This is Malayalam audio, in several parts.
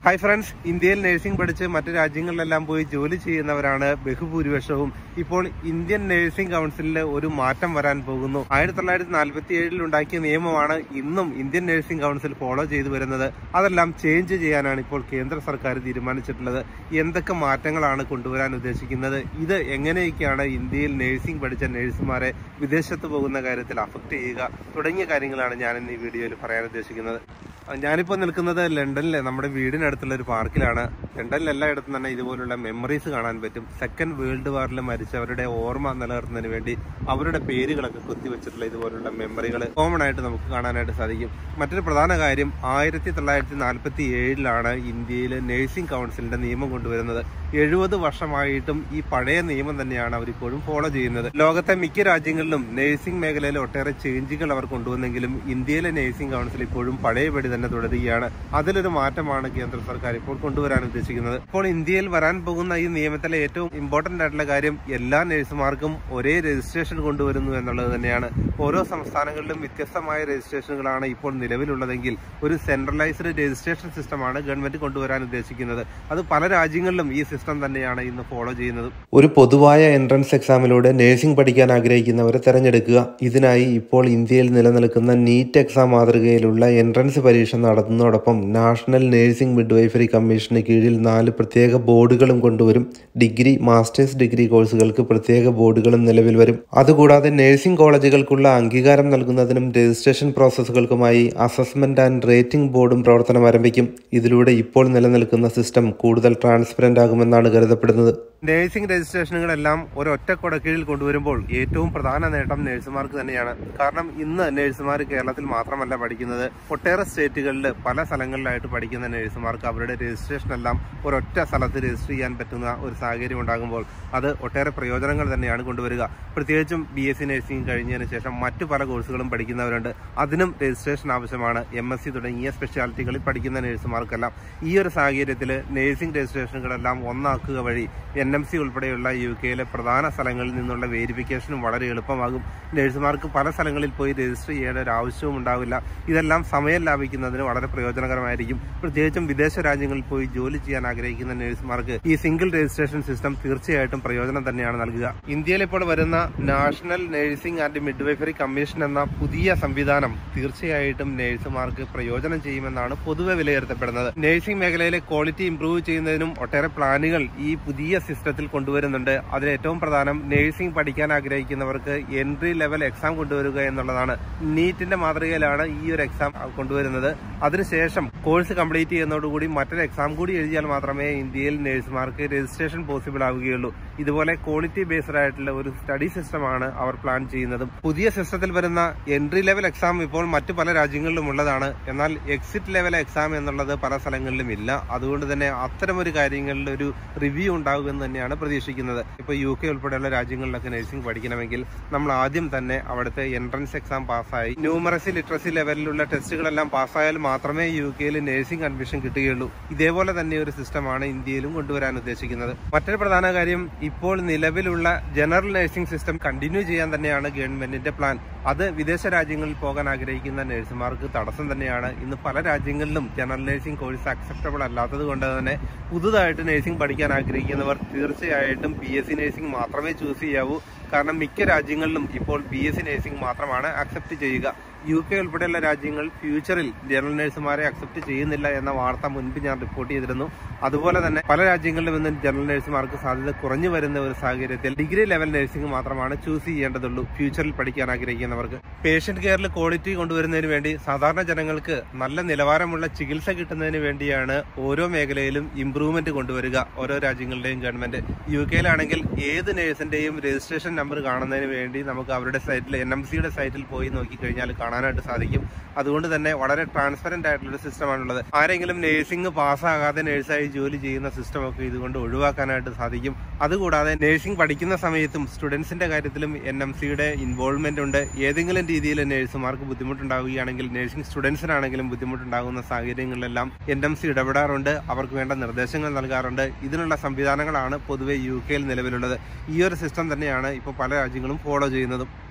ഹായ് ഫ്രണ്ട്സ് ഇന്ത്യയിൽ നഴ്സിംഗ് പഠിച്ച് മറ്റു രാജ്യങ്ങളിലെല്ലാം പോയി ജോലി ചെയ്യുന്നവരാണ് ബഹുഭൂരിപക്ഷവും ഇപ്പോൾ ഇന്ത്യൻ നഴ്സിംഗ് കൗൺസിലിൽ ഒരു മാറ്റം വരാൻ പോകുന്നു ആയിരത്തി തൊള്ളായിരത്തി നാൽപ്പത്തി ഏഴിൽ ഉണ്ടാക്കിയ നിയമമാണ് ഇന്നും ഇന്ത്യൻ നഴ്സിംഗ് കൗൺസിൽ ഫോളോ ചെയ്തു വരുന്നത് അതെല്ലാം ചേഞ്ച് ചെയ്യാനാണ് ഇപ്പോൾ കേന്ദ്ര സർക്കാർ തീരുമാനിച്ചിട്ടുള്ളത് എന്തൊക്കെ മാറ്റങ്ങളാണ് കൊണ്ടുവരാൻ ഉദ്ദേശിക്കുന്നത് ഇത് എങ്ങനെയൊക്കെയാണ് ഇന്ത്യയിൽ നഴ്സിംഗ് പഠിച്ച നഴ്സുമാരെ വിദേശത്ത് പോകുന്ന കാര്യത്തിൽ അഫക്ട് ചെയ്യുക തുടങ്ങിയ കാര്യങ്ങളാണ് ഞാൻ ഇന്ന് ഈ വീഡിയോയിൽ പറയാൻ ഉദ്ദേശിക്കുന്നത് ഞാനിപ്പോൾ നിൽക്കുന്നത് ലണ്ടനിലെ നമ്മുടെ വീടിനടുത്തുള്ള ഒരു പാർക്കിലാണ് ലണ്ടനിൽ എല്ലായിടത്തും തന്നെ ഇതുപോലുള്ള മെമ്മറീസ് കാണാൻ പറ്റും സെക്കൻഡ് വേൾഡ് വാറിൽ മരിച്ചവരുടെ ഓർമ്മ നിലനിർത്തുന്നതിന് വേണ്ടി അവരുടെ പേരുകളൊക്കെ കുത്തിവെച്ചിട്ടുള്ള ഇതുപോലുള്ള മെമ്മറികൾ കോമൺ ആയിട്ട് നമുക്ക് കാണാനായിട്ട് സാധിക്കും മറ്റൊരു പ്രധാന കാര്യം ആയിരത്തി തൊള്ളായിരത്തി നാൽപ്പത്തി ഏഴിലാണ് ഇന്ത്യയിൽ നഴ്സിംഗ് കൗൺസിലിന്റെ നിയമം കൊണ്ടുവരുന്നത് എഴുപത് വർഷമായിട്ടും ഈ പഴയ നിയമം തന്നെയാണ് അവരിപ്പോഴും ഫോളോ ചെയ്യുന്നത് ലോകത്തെ മിക്ക രാജ്യങ്ങളിലും നഴ്സിംഗ് മേഖലയിൽ ഒട്ടേറെ ചേഞ്ചുകൾ അവർ കൊണ്ടുവന്നെങ്കിലും ഇന്ത്യയിലെ നഴ്സിംഗ് കൗൺസിൽ ഇപ്പോഴും പഴയപടി തന്നെ തുടരുകയാണ് അതിലൊരു മാറ്റമാണ് കേന്ദ്ര സർക്കാർ ഇപ്പോൾ കൊണ്ടുവരാൻ ഉദ്ദേശിക്കുന്നത് ഇപ്പോൾ ഇന്ത്യയിൽ വരാൻ പോകുന്ന ഈ നിയമത്തിലെ ഏറ്റവും ഇമ്പോർട്ടന്റ് ആയിട്ടുള്ള കാര്യം എല്ലാ നഴ്സുമാർക്കും ഒരേ രജിസ്ട്രേഷൻ കൊണ്ടുവരുന്നു എന്നുള്ളത് തന്നെയാണ് ഓരോ സംസ്ഥാനങ്ങളിലും വ്യത്യസ്തമായ രജിസ്ട്രേഷനുകളാണ് ഇപ്പോൾ നിലവിലുള്ളതെങ്കിൽ ഒരു സെൻട്രലൈസ്ഡ് രജിസ്ട്രേഷൻ സിസ്റ്റമാണ് ഗവൺമെന്റ് കൊണ്ടുവരാൻ ഉദ്ദേശിക്കുന്നത് അത് പല രാജ്യങ്ങളിലും ഈ സിസ്റ്റം തന്നെയാണ് ഇന്ന് ഫോളോ ചെയ്യുന്നത് ഒരു പൊതുവായ എൻട്രൻസ് എക്സാമിലൂടെ നഴ്സിംഗ് പഠിക്കാൻ ആഗ്രഹിക്കുന്നവരെ തിരഞ്ഞെടുക്കുക ഇതിനായി ഇപ്പോൾ ഇന്ത്യയിൽ നിലനിൽക്കുന്ന നീറ്റ് എക്സാം മാതൃകയിലുള്ള എൻട്രൻസ് പരീക്ഷ നടത്തുന്നതോടൊപ്പം നാഷണൽ നഴ്സിംഗ് മിഡ്വൈഫറി കമ്മീഷന് കീഴിൽ നാല് പ്രത്യേക ബോർഡുകളും കൊണ്ടുവരും ഡിഗ്രി മാസ്റ്റേഴ്സ് ഡിഗ്രി കോഴ്സുകൾക്ക് പ്രത്യേക ബോർഡുകളും നിലവിൽ വരും അതുകൂടാതെ നഴ്സിംഗ് കോളേജുകൾക്കുള്ള അംഗീകാരം നൽകുന്നതിനും രജിസ്ട്രേഷൻ പ്രോസസ്സുകൾക്കുമായി അസസ്മെന്റ് ആൻഡ് റേറ്റിംഗ് ബോർഡും പ്രവർത്തനം ആരംഭിക്കും ഇതിലൂടെ ഇപ്പോൾ നിലനിൽക്കുന്ന സിസ്റ്റം കൂടുതൽ ട്രാൻസ്പെറന്റ് ആകുമെന്നാണ് കരുതപ്പെടുന്നത് നഴ്സിംഗ് രജിസ്ട്രേഷനുകളെല്ലാം ഒരൊറ്റ കൊടക്കീഴിൽ കൊണ്ടുവരുമ്പോൾ ഏറ്റവും പ്രധാന നേട്ടം നഴ്സുമാർക്ക് തന്നെയാണ് കാരണം ഇന്ന് നഴ്സുമാർ കേരളത്തിൽ മാത്രമല്ല പഠിക്കുന്നത് ഒട്ടേറെ സ്റ്റേറ്റുകളിൽ പല സ്ഥലങ്ങളിലായിട്ട് പഠിക്കുന്ന നഴ്സുമാർക്ക് അവരുടെ രജിസ്ട്രേഷൻ എല്ലാം ഒരൊറ്റ സ്ഥലത്ത് രജിസ്റ്റർ ചെയ്യാൻ പറ്റുന്ന ഒരു സാഹചര്യം ഉണ്ടാകുമ്പോൾ അത് ഒട്ടേറെ പ്രയോജനങ്ങൾ തന്നെയാണ് കൊണ്ടുവരിക പ്രത്യേകിച്ചും ബി എസ് സി നഴ്സിംഗ് കഴിഞ്ഞതിന് ശേഷം മറ്റു പല കോഴ്സുകളും പഠിക്കുന്നവരുണ്ട് അതിനും രജിസ്ട്രേഷൻ ആവശ്യമാണ് എം എസ് സി തുടങ്ങിയ സ്പെഷ്യാലിറ്റികളിൽ പഠിക്കുന്ന നഴ്സുമാർക്കെല്ലാം ഈ ഒരു സാഹചര്യത്തിൽ നഴ്സിംഗ് രജിസ്ട്രേഷനുകളെല്ലാം ഒന്നാക്കുക വഴി എൻ എം സി ഉൾപ്പെടെയുള്ള യു കെയിലെ പ്രധാന സ്ഥലങ്ങളിൽ നിന്നുള്ള വേരിഫിക്കേഷനും വളരെ എളുപ്പമാകും നഴ്സുമാർക്ക് പല സ്ഥലങ്ങളിൽ പോയി രജിസ്റ്റർ ചെയ്യേണ്ട ഒരു ആവശ്യവും ഉണ്ടാവില്ല ഇതെല്ലാം സമയം ലാഭിക്കുന്നതിന് വളരെ പ്രയോജനകരമായിരിക്കും പ്രത്യേകിച്ചും വിദേശ രാജ്യങ്ങളിൽ പോയി ജോലി ചെയ്യാൻ ആഗ്രഹിക്കുന്ന നഴ്സുമാർക്ക് ഈ സിംഗിൾ രജിസ്ട്രേഷൻ സിസ്റ്റം തീർച്ചയായിട്ടും പ്രയോജനം തന്നെയാണ് നൽകുക ഇന്ത്യയിൽ ഇപ്പോൾ വരുന്ന national nursing and midwifery commission എന്ന പുതിയ സംവിധാനം തീർച്ചയായിട്ടും നഴ്സുമാർക്ക് പ്രയോജനം ചെയ്യുമെന്നാണ് പൊതുവെ വിലയിരുത്തപ്പെടുന്നത് നഴ്സിംഗ് മേഖലയിലെ ക്വാളിറ്റി ഇംപ്രൂവ് ചെയ്യുന്നതിനും ഒട്ടേറെ പ്ലാനുകൾ ഈ പുതിയ സിസ്റ്റത്തിൽ കൊണ്ടുവരുന്നുണ്ട് അതിൽ ഏറ്റവും പ്രധാനം നഴ്സിംഗ് പഠിക്കാൻ ആഗ്രഹിക്കുന്നവർക്ക് എൻട്രി ലെവൽ എക്സാം കൊണ്ടുവരിക എന്നുള്ളതാണ് നീറ്റിന്റെ മാതൃകയിലാണ് ഈ ഒരു എക്സാം കൊണ്ടുവരുന്നത് അതിനുശേഷം കോഴ്സ് കംപ്ലീറ്റ് ചെയ്യുന്നതോടുകൂടി മറ്റൊരു എക്സാം കൂടി എഴുതിയാൽ മാത്രമേ ഇന്ത്യയിൽ നഴ്സുമാർക്ക് രജിസ്ട്രേഷൻ പോസിബിൾ ആവുകയുള്ളൂ ഇതുപോലെ ക്വാളിറ്റി ബേസ്ഡ് ആയിട്ടുള്ള ഒരു സ്റ്റഡി സിസ്റ്റമാണ് അവർ പ്ലാൻ ചെയ്യുന്നതും പുതിയ സിസ്റ്റത്തിൽ വരുന്ന എൻട്രി ലെവൽ എക്സാം ഇപ്പോൾ മറ്റു പല രാജ്യങ്ങളിലും ഉള്ളതാണ് എന്നാൽ എക്സിറ്റ് ലെവൽ എക്സാം എന്നുള്ളത് പല സ്ഥലങ്ങളിലും ഇല്ല അതുകൊണ്ട് തന്നെ അത്തരമൊരു കാര്യങ്ങളിൽ ഒരു റിവ്യൂ ഉണ്ടാകുമെന്ന് തന്നെയാണ് പ്രതീക്ഷിക്കുന്നത് ഇപ്പോൾ യു കെ ഉൾപ്പെടെയുള്ള രാജ്യങ്ങളിലൊക്കെ നഴ്സിംഗ് പഠിക്കണമെങ്കിൽ നമ്മൾ ആദ്യം തന്നെ അവിടുത്തെ എൻട്രൻസ് എക്സാം പാസ്സായി ന്യൂമറസി ലിറ്ററസി ലെവലിലുള്ള ടെസ്റ്റുകളെല്ലാം പാസ്സായാൽ മാത്രമേ യു കെയിൽ നഴ്സിംഗ് അഡ്മിഷൻ കിട്ടുകയുള്ളൂ ഇതേപോലെ തന്നെ ഒരു സിസ്റ്റമാണ് ഇന്ത്യയിലും കൊണ്ടുവരാൻ ഉദ്ദേശിക്കുന്നത് മറ്റൊരു പ്രധാന കാര്യം ഇപ്പോൾ നിലവിലുള്ള ജനറൽ നഴ്സിംഗ് സിസ്റ്റം കണ്ടിന്യൂ ചെയ്യാൻ തന്നെയാണ് ഗവൺമെന്റിന്റെ പ്ലാൻ അത് വിദേശ രാജ്യങ്ങളിൽ പോകാൻ ആഗ്രഹിക്കുന്ന നഴ്സുമാർക്ക് തടസ്സം തന്നെയാണ് ഇന്ന് പല രാജ്യങ്ങളിലും ജനറൽ നഴ്സിംഗ് കോഴ്സ് അക്സെപ്റ്റബിൾ അല്ലാത്തത് കൊണ്ട് തന്നെ പുതുതായിട്ട് നഴ്സിംഗ് പഠിക്കാൻ ആഗ്രഹിക്കുന്നവർ തീർച്ചയായിട്ടും പി എസ് സി നഴ്സിംഗ് മാത്രമേ ചൂസ് ചെയ്യാവൂ കാരണം മിക്ക രാജ്യങ്ങളിലും ഇപ്പോൾ ബി എസ് സി നഴ്സിംഗ് മാത്രമാണ് അക്സെപ്റ്റ് ചെയ്യുക യു കെ ഉൾപ്പെടെയുള്ള രാജ്യങ്ങൾ ഫ്യൂച്ചറിൽ ജനറൽ നഴ്സുമാരെ അക്സെപ്റ്റ് ചെയ്യുന്നില്ല എന്ന വാർത്ത മുൻപ് ഞാൻ റിപ്പോർട്ട് ചെയ്തിരുന്നു അതുപോലെ തന്നെ പല രാജ്യങ്ങളിലും ഇന്ന് ജനറൽ നഴ്സുമാർക്ക് സാധ്യത കുറഞ്ഞു വരുന്ന ഒരു സാഹചര്യത്തിൽ ഡിഗ്രി ലെവൽ നഴ്സിംഗ് മാത്രമാണ് ചൂസ് ചെയ്യേണ്ടതുള്ളൂ ഫ്യൂച്ചറിൽ പഠിക്കാൻ ആഗ്രഹിക്കുന്നവർക്ക് പേഷ്യന്റ് കെയറിൽ ക്വാളിറ്റി കൊണ്ടുവരുന്നതിന് വേണ്ടി സാധാരണ ജനങ്ങൾക്ക് നല്ല നിലവാരമുള്ള ചികിത്സ കിട്ടുന്നതിന് വേണ്ടിയാണ് ഓരോ മേഖലയിലും ഇംപ്രൂവ്മെന്റ് കൊണ്ടുവരിക ഓരോ രാജ്യങ്ങളുടെയും ഗവൺമെന്റ് യു കെയിലാണെങ്കിൽ ഏത് നഴ്സിന്റെയും രജിസ്ട്രേഷൻ നമ്പർ കാണുന്നതിന് വേണ്ടി നമുക്ക് അവരുടെ സൈറ്റിൽ എൻ എം സിയുടെ സൈറ്റിൽ പോയി നോക്കിക്കഴിഞ്ഞാൽ കാണാനായിട്ട് സാധിക്കും അതുകൊണ്ട് തന്നെ വളരെ ട്രാൻസ്പെറന്റ് ആയിട്ടുള്ള ഒരു സിസ്റ്റമാണുള്ളത് ആരെങ്കിലും നഴ്സിംഗ് പാസ്സാകാതെ നഴ്സായി ജോലി ചെയ്യുന്ന സിസ്റ്റം ഒക്കെ ഇതുകൊണ്ട് ഒഴിവാക്കാനായിട്ട് സാധിക്കും അതുകൂടാതെ നഴ്സിംഗ് പഠിക്കുന്ന സമയത്തും സ്റ്റുഡൻസിന്റെ കാര്യത്തിലും എൻ എം സിയുടെ ഇൻവോൾവ്മെന്റ് ഉണ്ട് ഏതെങ്കിലും രീതിയിൽ നഴ്സുമാർക്ക് ബുദ്ധിമുട്ടുണ്ടാവുകയാണെങ്കിൽ നഴ്സിംഗ് സ്റ്റുഡൻസിനാണെങ്കിലും ബുദ്ധിമുട്ടുണ്ടാകുന്ന സാഹചര്യങ്ങളിലെല്ലാം എൻ എം സി ഇടപെടാറുണ്ട് അവർക്ക് വേണ്ട നിർദ്ദേശങ്ങൾ നൽകാറുണ്ട് ഇതിനുള്ള സംവിധാനങ്ങളാണ് പൊതുവെ യു കെയിൽ നിലവിലുള്ളത് ഈ ഒരു സിസ്റ്റം തന്നെയാണ് ഇപ്പോൾ പല രാജ്യങ്ങളും ഫോളോ ചെയ്യുന്നതും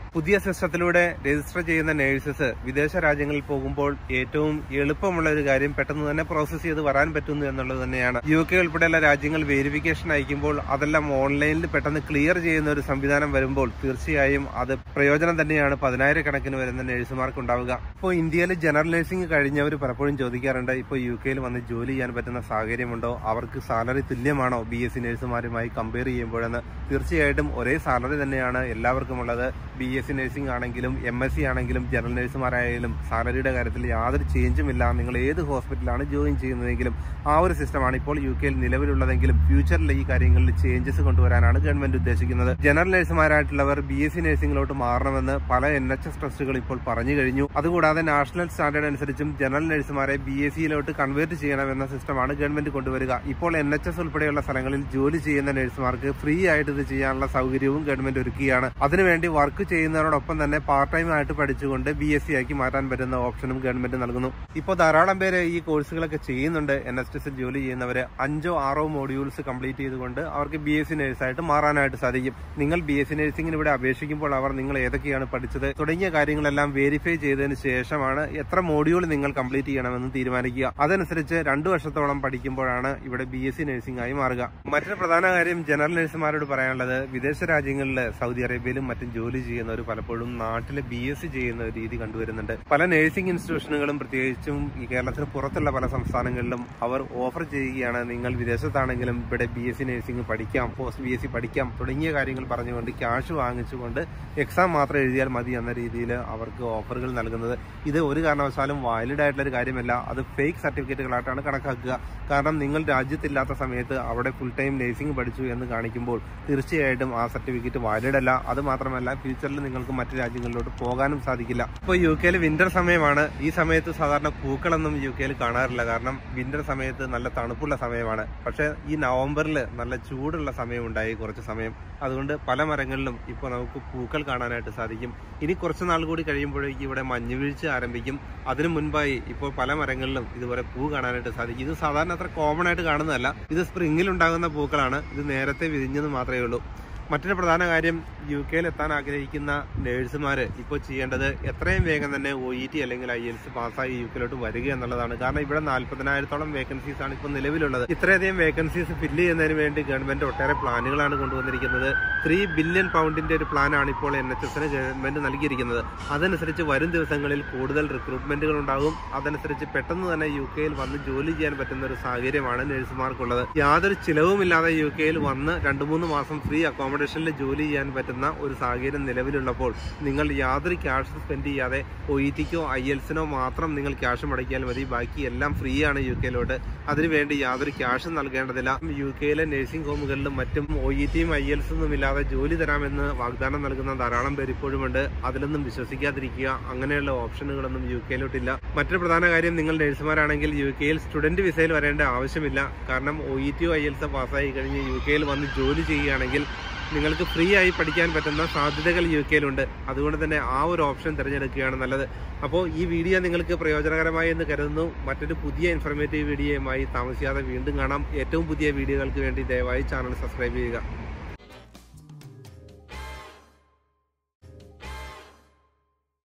പുതിയ സിസ്റ്റത്തിലൂടെ രജിസ്റ്റർ ചെയ്യുന്ന നേഴ്സസ് വിദേശ രാജ്യങ്ങളിൽ പോകുമ്പോൾ ഏറ്റവും എളുപ്പമുള്ള ഒരു കാര്യം പെട്ടെന്ന് തന്നെ പ്രോസസ്സ് ചെയ്ത് വരാൻ പറ്റുന്നു എന്നുള്ളത് തന്നെയാണ് യു കെ ഉൾപ്പെടെയുള്ള രാജ്യങ്ങൾ വെരിഫിക്കേഷൻ അയക്കുമ്പോൾ അതെല്ലാം ഓൺലൈനിൽ പെട്ടെന്ന് ക്ലിയർ ചെയ്യുന്ന ഒരു സംവിധാനം വരുമ്പോൾ തീർച്ചയായും അത് പ്രയോജനം തന്നെയാണ് പതിനായിരക്കണക്കിന് വരുന്ന നഴ്സുമാർക്ക് ഉണ്ടാവുക ഇപ്പോൾ ഇന്ത്യയിൽ ജനറൽ നഴ്സിംഗ് കഴിഞ്ഞവർ പലപ്പോഴും ചോദിക്കാറുണ്ട് ഇപ്പോൾ യു കെയിൽ വന്ന് ജോലി ചെയ്യാൻ പറ്റുന്ന സാഹചര്യമുണ്ടോ അവർക്ക് സാലറി തുല്യമാണോ ബി എസ് സി നഴ്സുമാരുമായി കമ്പയർ ചെയ്യുമ്പോഴെന്ന് തീർച്ചയായിട്ടും ഒരേ സാലറി തന്നെയാണ് എല്ലാവർക്കും ഉള്ളത് ബി എസ് സി നഴ്സിംഗ് ആണെങ്കിലും എം എസ് സി ആണെങ്കിലും ജനറൽ നഴ്സുമാരായാലും സാലറിയുടെ കാര്യത്തിൽ യാതൊരു ചേഞ്ചും ഇല്ല നിങ്ങൾ ഏത് ഹോസ്പിറ്റലാണ് ജോയിൻ ചെയ്യുന്നതെങ്കിലും ആ ഒരു സിസ്റ്റമാണ് ഇപ്പോൾ യു കെയിൽ നിലവിലുള്ളതെങ്കിലും ഫ്യൂച്ചറിൽ ഈ കാര്യങ്ങളിൽ ചേഞ്ചസ് കൊണ്ടുവരാനാണ് ഗവൺമെന്റ് ഉദ്ദേശിക്കുന്നത് ജനറൽ നഴ്സുമാരായിട്ടുള്ളവർ ബി എസ് സി നഴ്സിംഗിലോട്ട് മാറണമെന്ന് പല എൻ എച്ച് എസ് ട്രസ്റ്റുകൾ ഇപ്പോൾ പറഞ്ഞു കഴിഞ്ഞു അതുകൂടാതെ നാഷണൽ സ്റ്റാൻഡേർഡ് അനുസരിച്ചും ജനറൽ നഴ്സുമാരെ ബി എസ് സിയിലോട്ട് കൺവേർട്ട് ചെയ്യണമെന്ന സിസ്റ്റമാണ് ഗവൺമെന്റ് കൊണ്ടുവരിക ഇപ്പോൾ എൻ എച്ച് എസ് ഉൾപ്പെടെയുള്ള സ്ഥലങ്ങളിൽ ജോലി ചെയ്യുന്ന നഴ്സുമാർക്ക് ഫ്രീ ആയിട്ട് ഇത് ചെയ്യാനുള്ള സൗകര്യവും ഗവൺമെന്റ് ഒരുക്കുകയാണ് അതിനുവേണ്ടി വർക്ക് ചെയ്യുന്നതിനോടൊപ്പം തന്നെ പാർട്ട് ടൈം ആയിട്ട് പഠിച്ചുകൊണ്ട് ബി എസ് സി ആക്കി മാറ്റാൻ പറ്റുന്ന ഓപ്ഷനും ഗവൺമെന്റ് നൽകുന്നു ഇപ്പോൾ ധാരാളം പേര് ഈ കോഴ്സുകളൊക്കെ ചെയ്യുന്നുണ്ട് എൻ എസ് എസിൽ ജോലി ചെയ്യുന്നവര് അഞ്ചോ ആറോ മോഡ്യൂൾസ് കംപ്ലീറ്റ് ചെയ്തുകൊണ്ട് അവർക്ക് ബി എസ് സി നഴ്സായിട്ട് മാറാനായിട്ട് സാധിക്കും നിങ്ങൾ ബി എസ് സി നഴ്സിംഗിന് ഇവിടെ അപേക്ഷിക്കുമ്പോൾ അവർ നിങ്ങൾ ഏതൊക്കെയാണ് പഠിച്ചത് തുടങ്ങിയ കാര്യങ്ങളെല്ലാം വെരിഫൈ ചെയ്തതിന് ശേഷമാണ് എത്ര മോഡ്യൂൾ നിങ്ങൾ കംപ്ലീറ്റ് ചെയ്യണമെന്ന് തീരുമാനിക്കുക അതനുസരിച്ച് രണ്ടു വർഷത്തോളം പഠിക്കുമ്പോഴാണ് ഇവിടെ ബി എസ് സി നഴ്സിംഗ് ആയി മാറുക മറ്റൊരു പ്രധാന കാര്യം ജനറൽ നഴ്സുമാരോട് പറയാനുള്ളത് വിദേശ രാജ്യങ്ങളിൽ സൗദി അറേബ്യയിലും മറ്റും ജോലി ചെയ്യുന്നവർ പലപ്പോഴും നാട്ടിലെ ബി എസ് സി ചെയ്യുന്ന ഒരു രീതി കണ്ടുവരുന്നുണ്ട് പല നഴ്സിംഗ് ഇൻസ്റ്റിറ്റ്യൂഷനുകളും പ്രത്യേകിച്ചും ഈ കേരളത്തിന് പുറത്തുള്ള പല സംസ്ഥാനങ്ങളിലും അവർ ഓഫർ ചെയ്യുകയാണ് നിങ്ങൾ വിദേശത്താണെങ്കിലും ഇവിടെ ബി എസ് സി നഴ്സിംഗ് പഠിക്കാം പോസ്റ്റ് ബി എസ് സി പഠിക്കാം തുടങ്ങിയ കാര്യങ്ങൾ പറഞ്ഞുകൊണ്ട് ക്യാഷ് വാങ്ങിച്ചുകൊണ്ട് എക്സാം മാത്രം എഴുതിയാൽ മതി എന്ന രീതിയിൽ അവർക്ക് ഓഫറുകൾ നൽകുന്നത് ഇത് ഒരു കാരണവശാലും വാലിഡ് ആയിട്ടുള്ള ഒരു കാര്യമല്ല അത് ഫേക്ക് സർട്ടിഫിക്കറ്റുകളായിട്ടാണ് കണക്കാക്കുക കാരണം നിങ്ങൾ രാജ്യത്തില്ലാത്ത സമയത്ത് അവിടെ ഫുൾ ടൈം നഴ്സിംഗ് പഠിച്ചു എന്ന് കാണിക്കുമ്പോൾ തീർച്ചയായിട്ടും ആ സർട്ടിഫിക്കറ്റ് വാലിഡ് അല്ല അത് മാത്രമല്ല ഫ്യൂച്ചറിൽ നിങ്ങൾക്ക് മറ്റു രാജ്യങ്ങളിലോട്ട് പോകാനും സാധിക്കില്ല ഇപ്പോൾ യു കെയിൽ വിന്റർ സമയമാണ് ഈ സമയത്ത് സാധാരണ പൂക്കളൊന്നും യു കെയിൽ കാണാറില്ല കാരണം വിന്റർ സമയത്ത് നല്ല തണുപ്പുള്ള സമയമാണ് പക്ഷേ ഈ നവംബറിൽ നല്ല ചൂടുള്ള സമയം ഉണ്ടായി കുറച്ച് സമയം അതുകൊണ്ട് പല മരങ്ങളിലും ഇപ്പോൾ നമുക്ക് പൂക്കൾ കാണാനായിട്ട് സാധിക്കും ഇനി കുറച്ച് നാൾ കൂടി കഴിയുമ്പോഴേക്കും ഇവിടെ മഞ്ഞുവീഴ്ച ആരംഭിക്കും അതിനു മുൻപായി ഇപ്പോൾ പല മരങ്ങളിലും ഇതുപോലെ പൂ കാണാനായിട്ട് സാധിക്കും ഇത് സാധാരണ അത്ര കോമൺ ആയിട്ട് കാണുന്നതല്ല ഇത് സ്പ്രിങ്ങിൽ ഉണ്ടാകുന്ന പൂക്കളാണ് ഇത് നേരത്തെ വിരിഞ്ഞെന്ന് മാത്രമേ ഉള്ളൂ മറ്റൊരു പ്രധാന കാര്യം യു കെയിൽ എത്താൻ ആഗ്രഹിക്കുന്ന നേഴ്സുമാർ ഇപ്പോൾ ചെയ്യേണ്ടത് എത്രയും വേഗം തന്നെ ഒ ഇ ടി അല്ലെങ്കിൽ ഐ എൽസ് പാസ്സായി യു കെയിലോട്ട് വരിക എന്നുള്ളതാണ് കാരണം ഇവിടെ നാൽപ്പതിനായിരത്തോളം വേക്കൻസീസ് ആണ് ഇപ്പോൾ നിലവിലുള്ളത് ഇത്രയധികം വേക്കൻസീസ് ഫില്ല് ചെയ്യുന്നതിന് വേണ്ടി ഗവൺമെന്റ് ഒട്ടേറെ പ്ലാനുകളാണ് കൊണ്ടുവന്നിരിക്കുന്നത് ത്രീ ബില്യൺ പൗണ്ടിന്റെ ഒരു പ്ലാനാണ് ഇപ്പോൾ എൻ എച്ച് എസിന് ഗവൺമെന്റ് നൽകിയിരിക്കുന്നത് അതനുസരിച്ച് വരും ദിവസങ്ങളിൽ കൂടുതൽ റിക്രൂട്ട്മെന്റുകൾ ഉണ്ടാകും അതനുസരിച്ച് പെട്ടെന്ന് തന്നെ യു കെയിൽ വന്ന് ജോലി ചെയ്യാൻ പറ്റുന്ന ഒരു സാഹചര്യമാണ് നഴ്സുമാർക്കുള്ളത് യാതൊരു ചിലവുമില്ലാതെ യു കെയിൽ വന്ന് രണ്ടു മൂന്ന് മാസം ഫ്രീ അക്കോമഡേഷനിൽ ജോലി ചെയ്യാൻ പറ്റുന്ന ഒരു സാഹചര്യം നിലവിലുള്ളപ്പോൾ നിങ്ങൾ യാതൊരു ക്യാഷ് സ്പെൻഡ് ചെയ്യാതെ ഒ ഇ ടിക്കോ ഐ എൽസിനോ മാത്രം നിങ്ങൾ ക്യാഷ് മുടക്കിയാൽ മതി ബാക്കി എല്ലാം ഫ്രീ ആണ് യു കെയിലോട്ട് അതിനുവേണ്ടി യാതൊരു ക്യാഷും നൽകേണ്ടതില്ല യു കെയിലെ നഴ്സിംഗ് ഹോമുകളിലും മറ്റും ഒ ഇ ടിയും ഐ എൽസും ഇല്ലാതെ ജോലി തരാമെന്ന് വാഗ്ദാനം നൽകുന്ന ധാരാളം പേര് ഇപ്പോഴുമുണ്ട് അതിലൊന്നും വിശ്വസിക്കാതിരിക്കുക അങ്ങനെയുള്ള ഓപ്ഷനുകളൊന്നും യു കെയിലോട്ടില്ല മറ്റൊരു പ്രധാന കാര്യം നിങ്ങൾ നഴ്സുമാരാണെങ്കിൽ യു കെയിൽ സ്റ്റുഡന്റ് വിസയിൽ വരേണ്ട ആവശ്യമില്ല കാരണം ഒ ഇ ടിയോ ഐ എൽസോ പാസ്സായി കഴിഞ്ഞ് യു കെയിൽ വന്ന് ജോലി ചെയ്യുകയാണെങ്കിൽ നിങ്ങൾക്ക് ഫ്രീ ആയി പഠിക്കാൻ പറ്റുന്ന സാധ്യതകൾ യു കെയിലുണ്ട് അതുകൊണ്ട് തന്നെ ആ ഒരു ഓപ്ഷൻ തിരഞ്ഞെടുക്കുകയാണ് നല്ലത് അപ്പോൾ ഈ വീഡിയോ നിങ്ങൾക്ക് പ്രയോജനകരമായി എന്ന് കരുതുന്നു മറ്റൊരു പുതിയ ഇൻഫർമേറ്റീവ് വീഡിയോയുമായി താമസിയാതെ വീണ്ടും കാണാം ഏറ്റവും പുതിയ വീഡിയോകൾക്ക് വേണ്ടി ദയവായി ചാനൽ സബ്സ്ക്രൈബ് ചെയ്യുക